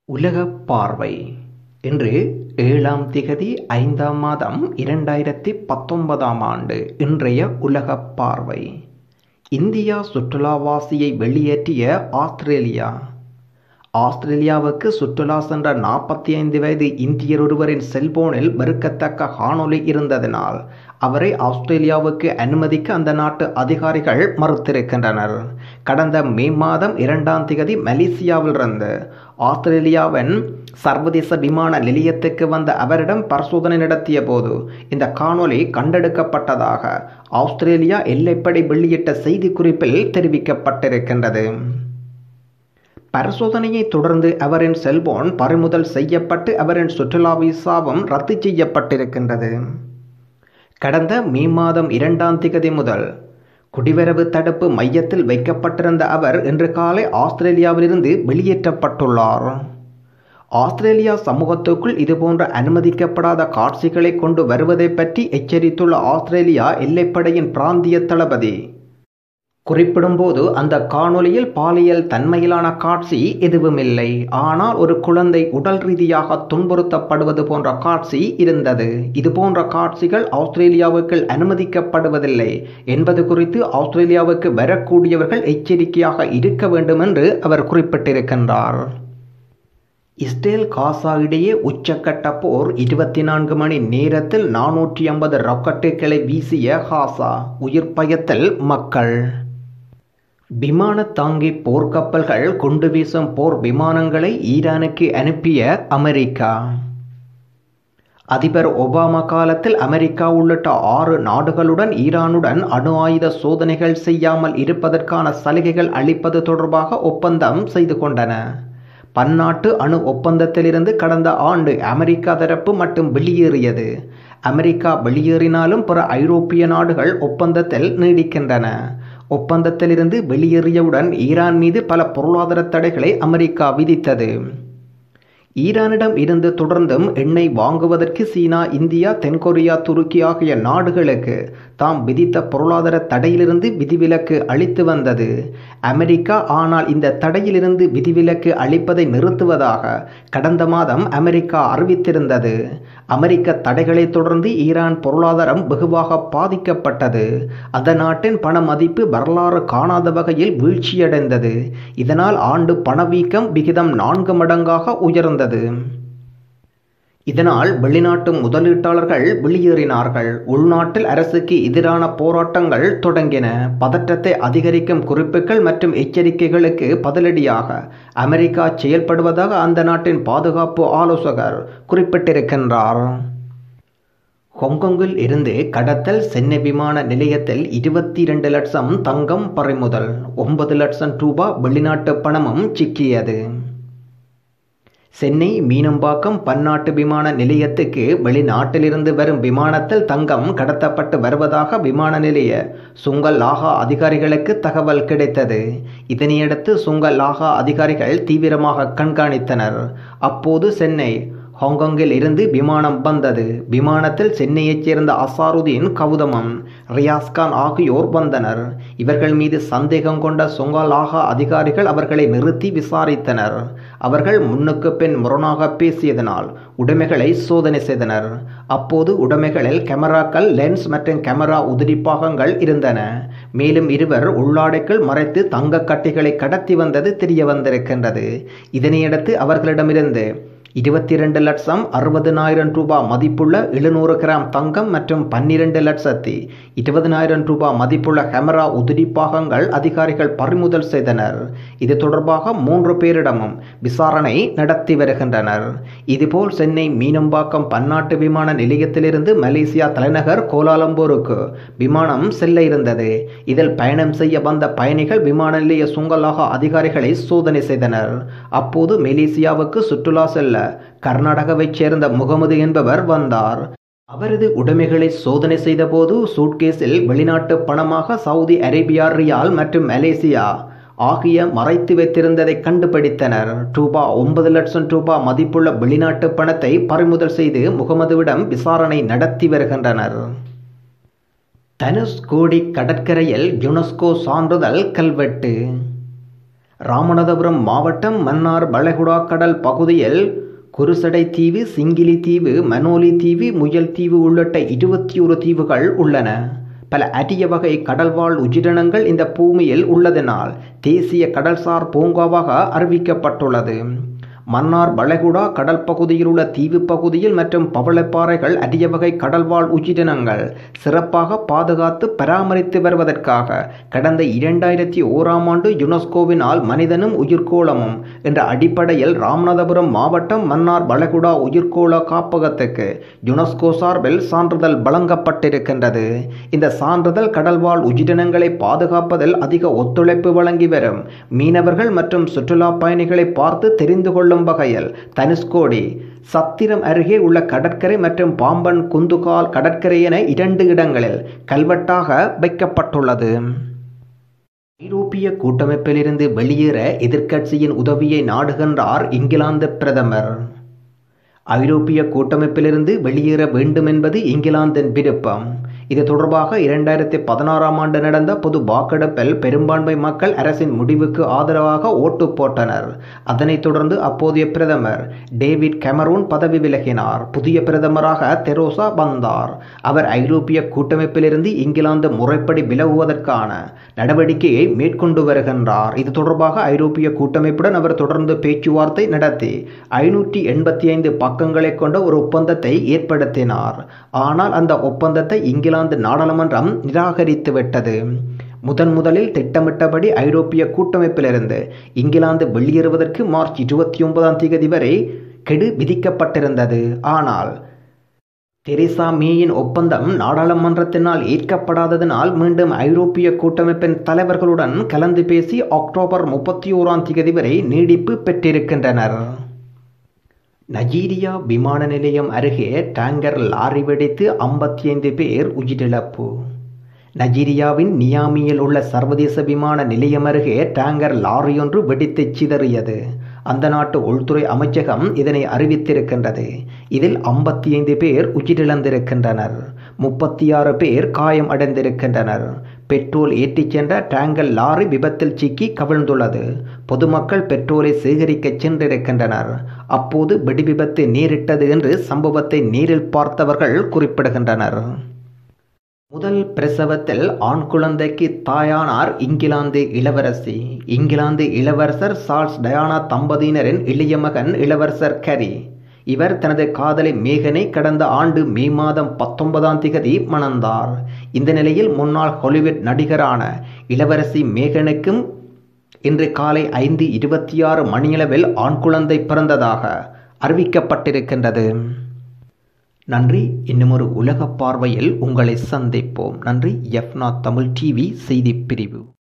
உலகப் பார்வை இன்று ஏழாம் திகதி ஐந்தாம் மாதம் இரண்டாயிரத்தி பத்தொன்பதாம் ஆண்டு இன்றைய உலகப் பார்வை இந்தியா சுற்றுலாவாசியை வெளியேற்றிய ஆஸ்திரேலியா ஆஸ்திரேலியாவுக்கு சுற்றுலா சென்ற நாற்பத்தி ஐந்து வயது இந்தியர் ஒருவரின் செல்போனில் வெறுக்கத்தக்க காணொளி இருந்ததனால் அவரை ஆஸ்திரேலியாவுக்கு அனுமதிக்க அந்த நாட்டு அதிகாரிகள் மறுத்திருக்கின்றனர் கடந்த மே மாதம் இரண்டாம் திகதி மலேசியாவிலிருந்து ஆஸ்திரேலியாவின் சர்வதேச விமான நிலையத்துக்கு வந்த அவரிடம் பரிசோதனை நடத்திய போது இந்த காணொளி கண்டெடுக்கப்பட்டதாக ஆஸ்திரேலியா எல்லைப்படை வெளியிட்ட செய்திக்குறிப்பில் தெரிவிக்கப்பட்டிருக்கின்றது பரிசோதனையை தொடர்ந்து அவரின் செல்போன் பறிமுதல் செய்யப்பட்டு அவரின் சுற்றுலா விசாவும் ரத்து செய்யப்பட்டிருக்கின்றது கடந்த மே மாதம் இரண்டாம் திகதி முதல் குடிவரவு தடுப்பு மையத்தில் வைக்கப்பட்டிருந்த அவர் இன்று காலை ஆஸ்திரேலியாவிலிருந்து வெளியேற்றப்பட்டுள்ளார் ஆஸ்திரேலியா சமூகத்துக்குள் இதுபோன்ற அனுமதிக்கப்படாத காட்சிகளை கொண்டு வருவதை பற்றி எச்சரித்துள்ள ஆஸ்திரேலியா எல்லைப்படையின் பிராந்திய தளபதி குறிப்பிடும்போது அந்த காணொளியில் பாலியல் தன்மையிலான காட்சி எதுவுமில்லை ஆனால் ஒரு குழந்தை உடல் ரீதியாக துன்புறுத்தப்படுவது போன்ற காட்சி இருந்தது இது போன்ற காட்சிகள் ஆஸ்திரேலியாவுக்குள் அனுமதிக்கப்படுவதில்லை என்பது குறித்து ஆஸ்திரேலியாவுக்கு வரக்கூடியவர்கள் எச்சரிக்கையாக இருக்க வேண்டும் என்று அவர் குறிப்பிட்டிருக்கின்றார் இஸ்ரேல் காசா இடையே உச்சக்கட்ட போர் இருபத்தி நான்கு மணி நேரத்தில் நானூற்றி ஐம்பது ராக்கெட்டுகளை வீசிய காசா உயிர் பயத்தில் மக்கள் விமான தாங்கி போர்க்கப்பல்கள் குண்டு வீசும் போர் விமானங்களை ஈரானுக்கு அனுப்பிய அமெரிக்கா அதிபர் ஒபாமா காலத்தில் அமெரிக்கா உள்ளிட்ட ஆறு நாடுகளுடன் ஈரானுடன் அணு ஆயுத சோதனைகள் செய்யாமல் இருப்பதற்கான சலுகைகள் அளிப்பது தொடர்பாக ஒப்பந்தம் செய்து கொண்டன பன்னாட்டு அணு ஒப்பந்தத்திலிருந்து கடந்த ஆண்டு அமெரிக்கா தரப்பு மட்டும் வெளியேறியது அமெரிக்கா வெளியேறினாலும் பிற ஐரோப்பிய நாடுகள் ஒப்பந்தத்தில் நீடிக்கின்றன ஒப்பந்தத்திலிருந்து வெளியேறியவுடன் ஈரான் மீது பல பொருளாதார தடைகளை அமெரிக்கா விதித்தது ஈரானிடம் இருந்து தொடர்ந்தும் எண்ணெய் வாங்குவதற்கு சீனா இந்தியா தென்கொரியா துருக்கி ஆகிய நாடுகளுக்கு தாம் விதித்த பொருளாதார தடையிலிருந்து விதிவிலக்கு அளித்து வந்தது அமெரிக்கா ஆனால் இந்த தடையிலிருந்து விதிவிலக்கு அளிப்பதை நிறுத்துவதாக கடந்த மாதம் அமெரிக்கா அறிவித்திருந்தது அமெரிக்க தடைகளை தொடர்ந்து ஈரான் பொருளாதாரம் வெகுவாக பாதிக்கப்பட்டது அந்த நாட்டின் பண மதிப்பு வரலாறு காணாத வகையில் வீழ்ச்சியடைந்தது இதனால் ஆண்டு பணவீக்கம் விகிதம் நான்கு மடங்காக உயர்ந்தது இதனால் வெளிநாட்டு முதலீட்டாளர்கள் வெளியேறினார்கள் உள்நாட்டில் அரசுக்கு எதிரான போராட்டங்கள் தொடங்கின பதற்றத்தை அதிகரிக்கும் குறிப்புகள் மற்றும் எச்சரிக்கைகளுக்கு பதிலடியாக அமெரிக்கா செயல்படுவதாக அந்த நாட்டின் பாதுகாப்பு ஆலோசகர் குறிப்பிட்டிருக்கின்றார் ஹாங்காங்கில் இருந்து கடத்தல் சென்னை விமான நிலையத்தில் இருபத்தி இரண்டு லட்சம் தங்கம் பறிமுதல் ஒன்பது லட்சம் ரூபாய் வெளிநாட்டு பணமும் சிக்கியது சென்னை மீனம்பாக்கம் பன்னாட்டு விமான நிலையத்துக்கு வெளிநாட்டிலிருந்து வரும் விமானத்தில் தங்கம் கடத்தப்பட்டு வருவதாக விமான நிலைய சுங்கல் லாகா அதிகாரிகளுக்கு தகவல் கிடைத்தது இதனையடுத்து சுங்கல் லாகா அதிகாரிகள் தீவிரமாக கண்காணித்தனர் அப்போது சென்னை ஹாங்காங்கில் இருந்து விமானம் வந்தது விமானத்தில் சென்னையைச் சேர்ந்த அசாருதீன் கௌதமம் ரியாஸ்கான் ஆகியோர் வந்தனர் இவர்கள் மீது சந்தேகம் கொண்ட சொங்காலாகா அதிகாரிகள் அவர்களை நிறுத்தி விசாரித்தனர் அவர்கள் முன்னுக்கு பின் முரணாக பேசியதனால் உடைமைகளை சோதனை செய்தனர் அப்போது உடைமைகளில் கேமராக்கள் லென்ஸ் மற்றும் கேமரா உதிரிப்பாகங்கள் இருந்தன மேலும் இருவர் உள்ளாடைக்குள் மறைத்து தங்க கட்டிகளை கடத்தி வந்தது தெரிய வந்திருக்கின்றது இதனையடுத்து அவர்களிடமிருந்து இருபத்தி இரண்டு லட்சம் அறுபதனாயிரம் ரூபாய் மதிப்புள்ள எழுநூறு கிராம் தங்கம் மற்றும் பன்னிரண்டு லட்சத்தி இருபதனாயிரம் ரூபாய் மதிப்புள்ள கேமரா உதிரிப்பாகங்கள் அதிகாரிகள் பறிமுதல் செய்தனர் இது தொடர்பாக மூன்று பேரிடமும் விசாரணை நடத்தி வருகின்றனர் இதுபோல் சென்னை மீனம்பாக்கம் பன்னாட்டு விமான நிலையத்திலிருந்து மலேசியா தலைநகர் கோலாலம்பூருக்கு விமானம் செல்ல இருந்தது இதில் பயணம் செய்ய வந்த பயணிகள் விமான நிலைய சுங்கலாக அதிகாரிகளை சோதனை செய்தனர் அப்போது மலேசியாவுக்கு சுற்றுலா செல்ல கர்நாடகாவைச் சேர்ந்த முகமது என்பவர் வந்தார் அவரது உடைமைகளை சோதனை செய்தபோது சூட்கேஸில் வெளிநாட்டு பணமாக சவுதி அரேபியா ரியால் மற்றும் மலேசியா ஆகிய மறைத்து வைத்திருந்ததை கண்டுபிடித்தனர் ரூபா ஒன்பது லட்சம் ரூபாய் மதிப்புள்ள வெளிநாட்டு பணத்தை பறிமுதல் செய்து முகமதுவிடம் விசாரணை நடத்தி வருகின்றனர் தனுஷ்கோடி கடற்கரையில் யுனெஸ்கோ சான்றிதழ் கல்வெட்டு ராமநாதபுரம் மாவட்டம் மன்னார் வளைகுடா கடல் பகுதியில் குருசடை தீவு சிங்கிலி தீவு மனோலி தீவு முயல் தீவு உள்ளிட்ட இருபத்தி ஒரு தீவுகள் உள்ளன பல அரிய வகை கடல்வாழ் உயிரினங்கள் இந்த பூமியில் உள்ளதனால் தேசிய கடல்சார் பூங்காவாக அறிவிக்கப்பட்டுள்ளது மன்னார் வளைகுடா கடல் பகுதியில் உள்ள தீவு பகுதியில் மற்றும் பவளப்பாறைகள் அரிய வகை கடல்வாழ் உயிரினங்கள் சிறப்பாக பாதுகாத்து பராமரித்து வருவதற்காக கடந்த இரண்டாயிரத்தி ஓராம் ஆண்டு யுனெஸ்கோவினால் மனிதனும் உயிர்கோளமும் என்ற அடிப்படையில் ராமநாதபுரம் மாவட்டம் மன்னார் வளைகுடா உயிர்கோள காப்பகத்துக்கு யுனெஸ்கோ சார்பில் சான்றிதழ் வழங்கப்பட்டிருக்கின்றது இந்த சான்றிதழ் கடல்வாழ் உயிரினங்களை பாதுகாப்பதில் அதிக ஒத்துழைப்பு வழங்கி வரும் மீனவர்கள் மற்றும் சுற்றுலா பயணிகளை பார்த்து தெரிந்து கொள்ளும் கொள்ளும் வகையில் தனுஷ்கோடி சத்திரம் அருகே உள்ள கடற்கரை மற்றும் பாம்பன் குந்துகால் கடற்கரை என இரண்டு இடங்களில் கல்வெட்டாக வைக்கப்பட்டுள்ளது ஐரோப்பிய கூட்டமைப்பிலிருந்து வெளியேற எதிர்க்கட்சியின் உதவியை நாடுகின்றார் இங்கிலாந்து பிரதமர் ஐரோப்பிய கூட்டமைப்பிலிருந்து வெளியேற வேண்டும் என்பது இங்கிலாந்தின் விருப்பம் இது தொடர்பாக இரண்டாயிரத்தி பதினாறாம் ஆண்டு நடந்த பொது வாக்கெடுப்பில் பெரும்பான்மை மக்கள் அரசின் முடிவுக்கு ஆதரவாக ஓட்டு போட்டனர் அதனைத் தொடர்ந்து அப்போதைய பிரதமர் டேவிட் கெமரூன் பதவி விலகினார் புதிய பிரதமராக தெரோசா வந்தார் அவர் ஐரோப்பிய கூட்டமைப்பிலிருந்து இங்கிலாந்து முறைப்படி விலகுவதற்கான நடவடிக்கையை மேற்கொண்டு வருகின்றார் இது தொடர்பாக ஐரோப்பிய கூட்டமைப்புடன் அவர் தொடர்ந்து பேச்சுவார்த்தை நடத்தி ஐநூற்றி எண்பத்தி ஐந்து பக்கங்களை கொண்ட ஒரு ஒப்பந்தத்தை ஏற்படுத்தினார் ஆனால் அந்த ஒப்பந்தத்தை இங்கிலாந்து இங்கிலாந்து நாடாளுமன்றம் நிராகரித்து விட்டது முதன் முதலில் திட்டமிட்டபடி ஐரோப்பிய கூட்டமைப்பிலிருந்து இங்கிலாந்து வெளியேறுவதற்கு மார்ச் இருபத்தி ஒன்பதாம் தேதி வரை கெடு விதிக்கப்பட்டிருந்தது ஆனால் தெரேசா மேயின் ஒப்பந்தம் நாடாளுமன்றத்தினால் ஏற்கப்படாததினால் மீண்டும் ஐரோப்பிய கூட்டமைப்பின் தலைவர்களுடன் கலந்து பேசி அக்டோபர் முப்பத்தி ஓராம் தேதி வரை நீடிப்பு பெற்றிருக்கின்றனர் நஜீரியா விமான நிலையம் அருகே டேங்கர் லாரி வெடித்து ஐம்பத்தி ஐந்து பேர் உயிரிழப்பு நஜீரியாவின் நியாமியில் உள்ள சர்வதேச விமான நிலையம் அருகே டேங்கர் லாரியொன்று வெடித்து சிதறியது அந்த நாட்டு உள்துறை அமைச்சகம் இதனை அறிவித்திருக்கின்றது இதில் ஐம்பத்தி ஐந்து பேர் உயிரிழந்திருக்கின்றனர் முப்பத்தி ஆறு பேர் காயம் அடைந்திருக்கின்றனர் பெட்ரோல் ஏற்றிச் சென்ற டேங்கர் லாரி விபத்தில் சிக்கி கவிழ்ந்துள்ளது பொதுமக்கள் பெட்ரோலை சேகரிக்க சென்றிருக்கின்றனர் அப்போது வெடி விபத்து நேரிட்டது என்று சம்பவத்தை நேரில் பார்த்தவர்கள் குறிப்பிடுகின்றனர் முதல் பிரசவத்தில் ஆண் குழந்தைக்கு தாயானார் இங்கிலாந்து இளவரசி இங்கிலாந்து இளவரசர் சார்ல்ஸ் டயானா தம்பதியினரின் இளைய மகன் இளவரசர் கரி இவர் தனது காதலி மேகனை கடந்த ஆண்டு மே மாதம் பத்தொன்பதாம் திகதி மணந்தார் இந்த நிலையில் முன்னாள் ஹாலிவுட் நடிகரான இளவரசி மேகனுக்கும் இன்று காலை ஐந்து இருபத்தி ஆறு மணியளவில் ஆண் குழந்தை பிறந்ததாக அறிவிக்கப்பட்டிருக்கின்றது நன்றி இன்னும் ஒரு உலக பார்வையில் உங்களை சந்திப்போம் நன்றி எஃப்னா தமிழ் டிவி செய்தி பிரிவு